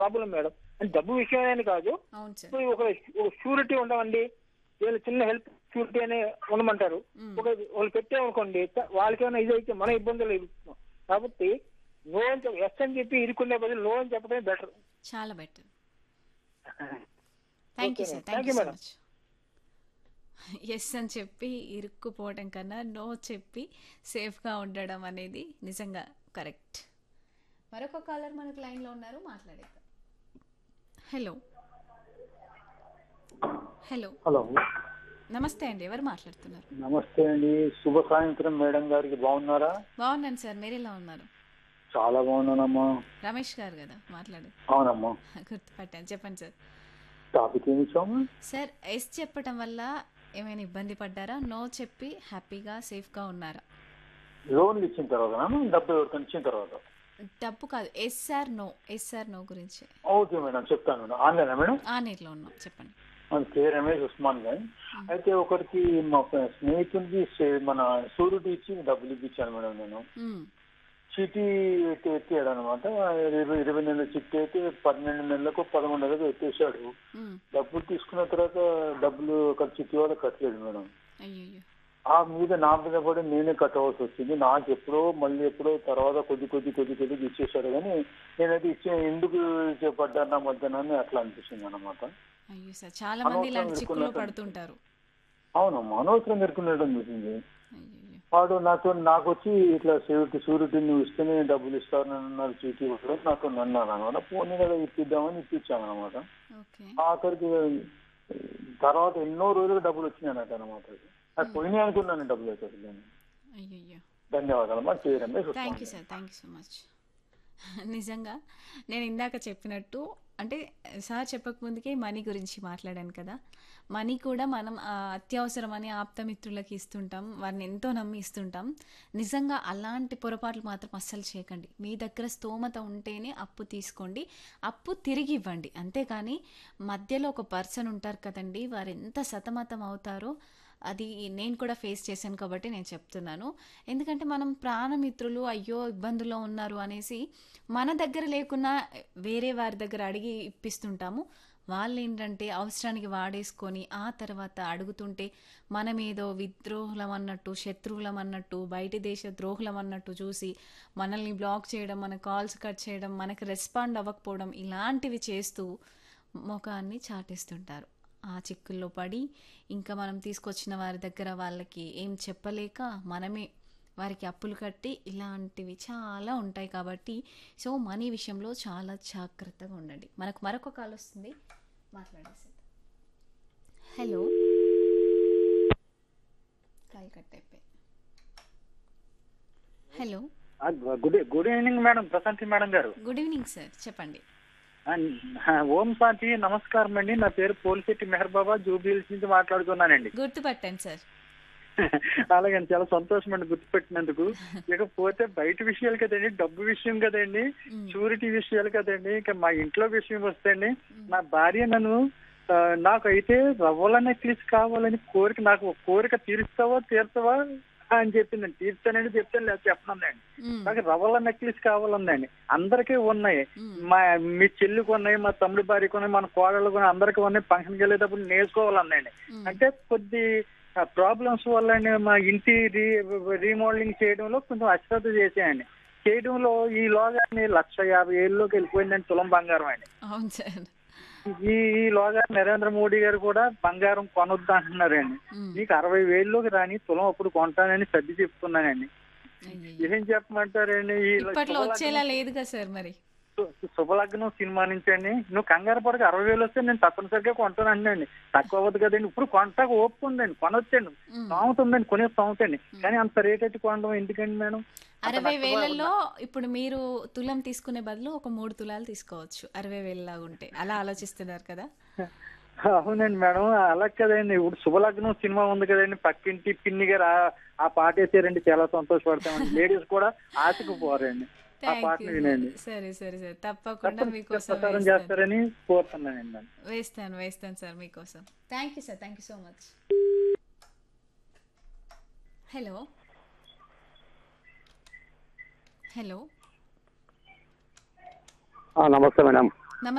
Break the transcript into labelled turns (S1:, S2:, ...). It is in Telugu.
S1: ప్రాబ్లం మేడం అంటే డబ్బు విషయమని కాదు
S2: అవును సార్
S1: ఇప్పుడు ఒక ఒక షూరిటీ ఉండవండి వీళ్ళు చిన్న హెల్ప్ షూరిటీ అని ఉండమంటారు
S2: మ్మ్.
S1: ఒక వాళ్ళు పెట్టామనుకోండి త- వాళ్ళకేమైనా ఇది అయితే మన ఇబ్బందులు ఎదుర్కొంటాం కాబట్టి నో అని చెప్పి ఎస్ అని చెప్పి ఇరుక్కునే బదులు నో అని చెప్పడమే బెటర్
S2: చాలా better thank you
S1: Okay,
S2: sir
S1: ma'am.
S2: Thank
S1: Thank
S2: you
S1: you,
S2: so
S1: madam.
S2: Much yes అని చెప్పి ఇరుక్కుపోవడం కన్నా నో చెప్పి సేఫ్గా ఉండడం అనేది నిజంగా కరెక్ట్ మరొక కాలర్ మనకు లైన్లో ఉన్నారు మాట్లాడేద్దాం హలో హలో
S3: హలో
S2: నమస్తే అండి ఎవరు మాట్లాడుతున్నారు
S3: నమస్తే అండి శుభ సాయంత్రం మేడం గారికి బాగున్నారా
S2: బాగున్నాను సార్ మీరు ఎలా ఉన్నారు
S3: చాలా బాగున్నానమ్మా
S2: రమేష్ గారు కదా మాట్లాడు
S3: అవునమ్మా
S2: గుర్తుపట్టాను చెప్పండి సార్
S3: టాపిక్ ఏమి ఇచ్చాము
S2: సార్ ఎస్ చెప్పటం వల్ల ఏమైనా ఇబ్బంది పడ్డారా నో చెప్పి హ్యాపీగా సేఫ్గా ఉన్నారా
S3: లోన్లు ఇచ్చిన తర్వాత డబ్బు ఎవరికైనా ఇచ్చిన తర్వాత
S2: డబ్బు కాదు ఎస్ఆర్ నో ఎస్ఆర్ నో గురించి
S3: ఓకే మేడం చెప్తాను మేడం ఆన్లైనా మేడం
S2: ఆ నీటిలో ఉన్నాం చెప్పండి
S3: మన కే రమేష్ ఉస్మాన్ గారు అయితే ఒకరికి మా స్నేహితుడికి సే- మన సూర్యుడు ఇచ్చి డబ్బులు ఇప్పించాను మేడం నేను
S2: మ్మ్.
S3: చీటీ ఎత్తి ఎత్తాడు అనమాట ఇరవై ఇరవై నెలల చిట్టి అయితే పన్నెండు నెలలకు పదకొండు నెలలకు ఎత్తేసాడు
S2: మ్మ్.
S3: డబ్బులు తీసుకున్న తర్వాత డబ్బులు ఒక చిట్టి వాళ్ళ కట్టలేదు మేడం
S2: అయ్యయ్యో
S3: ఆ మీద నా మీద పడి నేనే కట్టవలసి వచ్చింది నాకు ఎప్పుడో మళ్ళీ ఎప్పుడో తర్వాత కొద్ది కొద్ది కొద్ది కొద్దిగా ఇచ్చేసాడు కానీ నేనైతే ఇచ్చే ఎందుకు పడ్డా నా మధ్యాహ్నాన్ని అట్లా అనిపిస్తుంది అనమాట
S2: అయ్యో సార్ చాలా మంది ఇలాంటి
S3: అనవసరం
S2: చిక్కులో
S3: ఇరుక్కున్నట్టు
S2: పడుతుంటారు
S3: అవునమ్మా అనవసరం ఎరుకునేయడం చూసింది
S2: అయ్యయ్యో
S3: వాడు నాతో నాకు వచ్చి ఇట్లా సెక్యూరిటీ సూరిటీ నువ్వు ఇస్తేనే డబ్బులు ఇస్తాను అన్నారు చీటీ కూడా నాతో అన్నాను అనమాట పోనీ కదా ఇప్పిద్దామని ఇప్పించాను అనమాట
S2: ఓకే
S3: ఆఖరికి తర్వాత ఎన్నో రోజులకు డబ్బులు వచ్చినాయి నాకు అనమాట నాకు పోయినాయి అనుకున్నాను డబ్బులు అయితే నేను
S2: అయ్యయ్యో
S3: ధన్యవాదాలమ్మా చేయరమే
S2: thank you sir thank you so much నిజంగా నేను ఇందాక చెప్పినట్టు అంటే సార్ చెప్పకముందుకే మనీ గురించి మాట్లాడాను కదా మనీ కూడా మనం ఆ, అత్యవసరమని ఆప్తమిత్రులకి ఇస్తుంటాం వారిని ఎంతో నమ్మి ఇస్తుంటాం నిజంగా అలాంటి పొరపాట్లు మాత్రం అస్సలు చేయకండి మీ దగ్గర స్తోమత ఉంటేనే అప్పు తీసుకోండి అప్పు తిరిగి ఇవ్వండి అంతేకాని మధ్యలో ఒక పర్సన్ ఉంటారు కదండి వారు ఎంత సతమతం అవుతారో అది నేను కూడా ఫేస్ చేశాను కాబట్టి నేను చెప్తున్నాను ఎందుకంటే మనం ప్రాణమిత్రులు అయ్యో ఇబ్బందుల్లో ఉన్నారు అనేసి మన దగ్గర లేకున్నా వేరే వారి దగ్గర అడిగి ఇప్పిస్తుంటాము వాళ్ళు ఏంటంటే అవసరానికి వాడేసుకొని ఆ తర్వాత అడుగుతుంటే మనం ఏదో విద్రోహులం అన్నట్టు శత్రువులం అన్నట్టు బయటి దేశ ద్రోహులం అన్నట్టు చూసి మనల్ని బ్లాక్ చేయడం మన కాల్స్ కట్ చేయడం మనకి రెస్పాండ్ అవ్వకపోవడం ఇలాంటివి చేస్తూ ముఖాన్ని చాటేస్తుంటారు ఆ చిక్కుల్లో పడి ఇంకా మనం తీసుకొచ్చిన వారి దగ్గర వాళ్ళకి ఏం చెప్పలేక మనమే వారికి అప్పులు కట్టి ఇలాంటివి చాలా ఉంటాయి కాబట్టి సో మనీ విషయంలో చాలా జాగ్రత్తగా ఉండండి మనకు మరొక కాల్ వస్తుంది మాట్లాడేసేది హలో కాల్ కట్ అయిపోయి hello
S4: good good evening madam Prashanthi madam గారు
S2: గుడ్ ఈవినింగ్ సార్ చెప్పండి
S4: ఆ, ఓం శాంతి నమస్కారం అండి నా పేరు పోలిశెట్టి మెహర్ బాబా జూబిల్స్ నుంచి మాట్లాడుతున్నానండి
S2: గుర్తుపట్టాను సార్
S4: అలాగే చాలా సంతోషం అండి గుర్తుపెట్టినందుకు ఇకపోతే బయట విషయాలు కదండి డబ్బు విషయం కదండి
S2: మ్మ్.
S4: షూరిటీ విషయాలు కదండి ఇంకా మా ఇంట్లో విషయం వస్తే అండి నా భార్య నన్ను ఆ, నాకైతే రవ్వల నెక్లెస్ కావాలని కోరిక నాకు ఒక కోరిక తీరుస్తావా తీర్చవా అని చెప్పిందండి తీర్చానండి చెప్తాను లేదా చెప్పనండి
S2: మ్మ్.
S4: నాకు రవ్వల నెక్లెస్ కావాలందండి అందరికీ ఉన్నాయి
S2: మ్మ్.
S4: మా మీ చెల్లికి ఉన్నాయి మా తమ్ముడి భార్యకి ఉన్నాయి మన కోడళ్ళకు ఉన్నాయి అందరికీ ఉన్నాయి ఫంక్షన్కి వెళ్ళేటప్పుడు నేర్చుకోవాలన్నాయండి
S2: మ్మ్.
S4: అంటే కొద్ది ప్రాబ్లమ్స్ వల్ల మా ఇంటి రీ రీమోడలింగ్ చేయడంలో కొంచెం అశ్రద్ధ చేసాయండి చేయడంలో ఈ లోగా లక్ష యాభై ఏళ్ళలోకి వెళ్ళిపోయిందండి తులం బంగారం అండి
S2: అవును సార్
S4: ఈ ఈ లోగా నరేంద్ర మోడీ గారు కూడా బంగారం కొనొద్దు అంటున్నారండి
S2: మ్మ్.
S4: నీకు అరవై వేల్లోకి రాని తులం అప్పుడు కొంటానని సర్ది చెప్తున్నానండి
S2: అయ్యయ్యో.
S4: ఏం చెప్పమంటారండి ఈ
S2: ఇప్పట్లో
S4: శుభలగ్నం-
S2: వచ్చేలా లేదుగా సార్ మరి
S4: శు- శుభలగ్నం సినిమా నుంచి అండి నువ్వు కంగారు పడక అరవై వేలు వస్తే నేను తప్పనిసరిగా కొంటాను అండి తక్కువ అవ్వదు కదండి ఇప్పుడు కొంటాక ఓపిక ఉందండి కొనొచ్చండి
S2: మ్మ్.
S4: సామెత ఉందండి కొనే సామెత అండి కానీ అంత రేట్ అయితే కొనడం ఎందుకండి మేడం అంత
S2: అరవై
S4: నష్టపోయి
S2: వేలలో ఇప్పుడు మీరు తులం తీసుకునే బదులు ఒక మూడు తులాలు తీసుకోవచ్చు అరవై వేలలాగా ఉంటే అలా ఆలోచిస్తున్నారు కదా
S4: అవునండి మేడం అలా కదండి ఇప్పుడు శుభలగ్నం సినిమా ఉంది కదండి పక్కింటి పిన్ని గారు ఆ- ఆ పాట వేసారండి చాలా సంతోషపడతామండి లేడీస్ కూడా ఆశకు పోరండి ఆ
S2: థ్యాంక్
S4: పాటను
S2: యూ
S4: వినండి
S2: సరే సరే సరే తప్పకుండా
S4: తప్పనిసరిగా
S2: మీకోసం
S4: ప్రసారం
S2: వేస్తాను
S4: చేస్తారని కోరుతున్నానండి మేడం
S2: వేస్తాను వేస్తాను సార్ మీకోసం thank you sir thank you so much hello hello
S5: ఆ, నమస్తే మేడం